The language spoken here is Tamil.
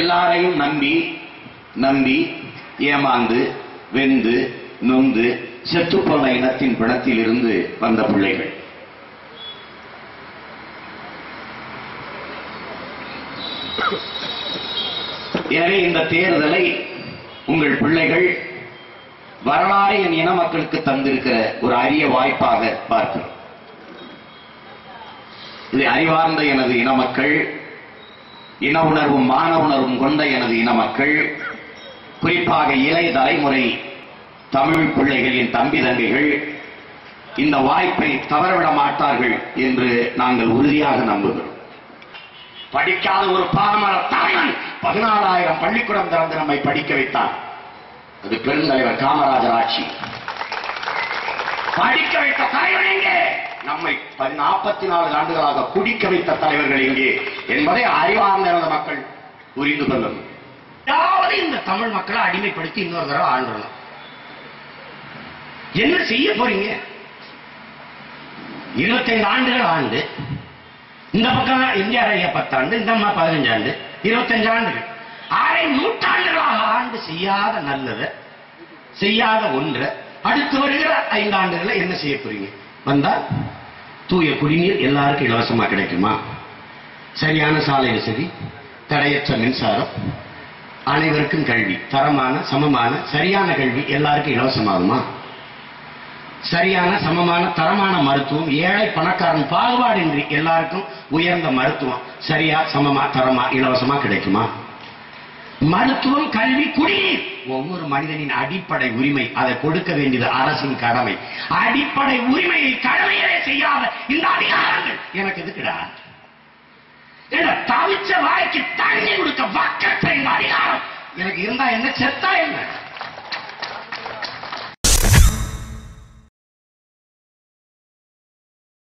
எல்லாரையும் நம்பி நம்பி ஏமாந்து வெந்து நொந்து செத்துப்போன இனத்தின் பிணத்தில் இருந்து வந்த பிள்ளைகள் எனவே இந்த தேர்தலை உங்கள் பிள்ளைகள் வரலாறு என் இன மக்களுக்கு தந்திருக்கிற ஒரு அரிய வாய்ப்பாக பார்க்கிறோம் இது அறிவார்ந்த எனது இன மக்கள் இன உணர்வும் மான உணர்வும் கொண்ட எனது இன மக்கள் குறிப்பாக இளைய தலைமுறை தமிழ் பிள்ளைகளின் தம்பி தங்கைகள் இந்த வாய்ப்பை தவறவிட மாட்டார்கள் என்று நாங்கள் உறுதியாக நம்புகிறோம் படிக்காத ஒரு பாமர தலைவன் பதினாலாயிரம் பள்ளிக்கூடம் திறந்து நம்மை படிக்க வைத்தார் அது பெருந்தலைவர் காமராஜர் ஆட்சி படிக்க வைத்த தலைவர் எங்கே நம்மை நாற்பத்தி நாலு ஆண்டுகளாக குடிக்க வைத்த தலைவர்கள் எங்கே என்பதை அறிவார்ந்த எனது மக்கள் புரிந்து கொள்ளும் யாவது இந்த தமிழ் மக்களை அடிமைப்படுத்தி இன்னொரு தடவை ஆண்டுறணும் என்ன செய்ய போறீங்க இருபத்தைந்து ஆண்டுகள் ஆண்டு இந்த பக்கம் எம்ஜிஆர் ஐயா பத்தாண்டு இந்த அம்மா பதினஞ்சு ஆண்டு இருபத்தஞ்சு ஆண்டுகள் அரை நூற்றாண்டுகளாக ஆண்டு செய்யாத நல்லத செய்யாத ஒன்றை அடுத்து வருகிற ஐந்து ஆண்டுகளை என்ன செய்ய போறீங்க வந்தா தூய குடிநீர் எல்லாருக்கும் இலவசமா கிடைக்குமா சரியான சாலை வசதி தடையற்ற மின்சாரம் அனைவருக்கும் கல்வி தரமான சமமான சரியான கல்வி எல்லாருக்கும் இலவசமாகுமா சரியான சமமான தரமான மருத்துவம் ஏழை பணக்காரன் பாகுபாடின்றி எல்லாருக்கும் உயர்ந்த மருத்துவம் சரியா சமமா தரமா இலவசமா கிடைக்குமா மருத்துவம் கல்வி குடிநீர் ஒவ்வொரு மனிதனின் அடிப்படை உரிமை அதை கொடுக்க வேண்டியது அரசின் கடமை அடிப்படை உரிமையை கடமையே செய்யாத இந்த அதிகாரங்கள் எனக்கு எதுக்குடா என்ன தவிச்ச வாய்க்கு தண்ணி கொடுக்க வக்கற்ற இந்த அதிகாரம் எனக்கு இருந்தா என்ன செத்தா என்ன